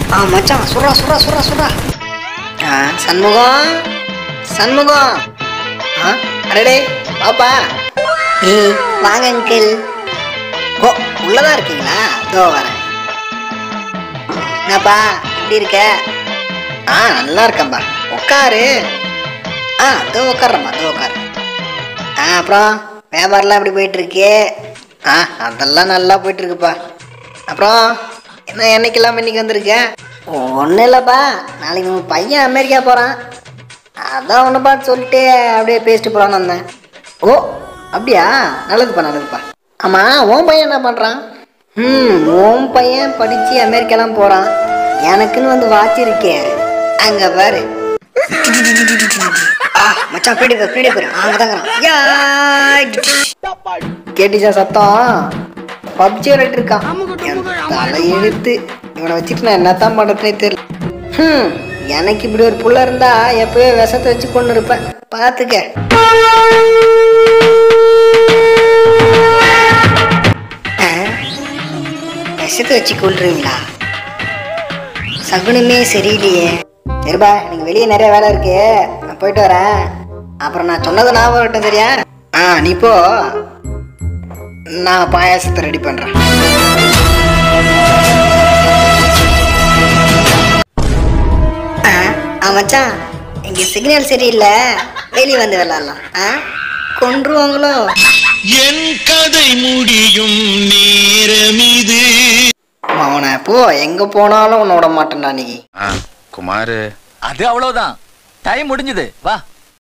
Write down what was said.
ஆ மச்சான் சுறா சுறா சுறா சுறா ஆ சண்முகம் சண்முகம் ஆ அடடே பாப்பா ஏய் வாங்க அங்கிள் ஓ உள்ளதா இருக்கீங்களா இதோ வரேன் என்னப்பா எப்படி இருக்க ஆ நல்லா இருக்கேன்பா உட்காரு ஆ இதோ உட்கார்றேம்மா இதோ உட்காரு ஆ அப்புறம் வியாபாரம்லாம் எப்படி போயிட்டு இருக்கு ஆ அதெல்லாம் நல்லா போயிட்டு இருக்குப்பா அப்புறம் என்ன என்னைக்கெல்லாம் இன்னைக்கு வந்திருக்க ஒன்றும் இல்லைப்பா நாளைக்கு உங்கள் பையன் அமெரிக்கா போகிறான் அதான் ஒன்று பார்த்து சொல்லிட்டு அப்படியே பேசிட்டு போகலான்னு வந்தேன் ஓ அப்படியா நல்லதுப்பா நல்லதுப்பா ஆமாம் உன் பையன் என்ன பண்ணுறான் ம் உன் பையன் படித்து அமெரிக்காலாம் போகிறான் எனக்குன்னு வந்து வாட்ச் இருக்கே அங்கே பாரு ஆ மச்சான் பின்னாடி போய் பின்னாடி போய் அங்கே தான் கேட்டுச்சா சத்தம் பப்ஜி விளையாட்டு இருக்கான் என் தலை எழுத்து இவனை வச்சுட்டு நான் என்னத்தான் பண்ணுறதுனே தெரியல ஹம், எனக்கு இப்படி ஒரு புள்ள இருந்தா எப்பயோ விஷத்தை வச்சு கொண்டு இருப்பேன் பார்த்துக்க ஆ, விஷத்தை வச்சு கொள்றீங்களா சகுனமே சரியில்லையே சரிப்பா எனக்கு வெளியே நிறைய வேலை இருக்கு நான் போயிட்டு வரேன் அப்புறம் நான் சொன்னது ஞாபகம் வரட்டும் சரியா ஆ நீ போ நான் பாயாசத்தை ரெடி பண்றேன் ஆ, ஆ மச்சான் இங்க சிக்னல் சரியில்லை வெளியே வந்து விளாடலாம் ஆ கொன்றுவாங்களோ என் கதை முடியும் நேரம் இது அவனை போ எங்க போனாலும் உன்னை விட மாட்டேன்டா நீ குமாரு அது அவ்வளவுதான் டைம் முடிஞ்சது வா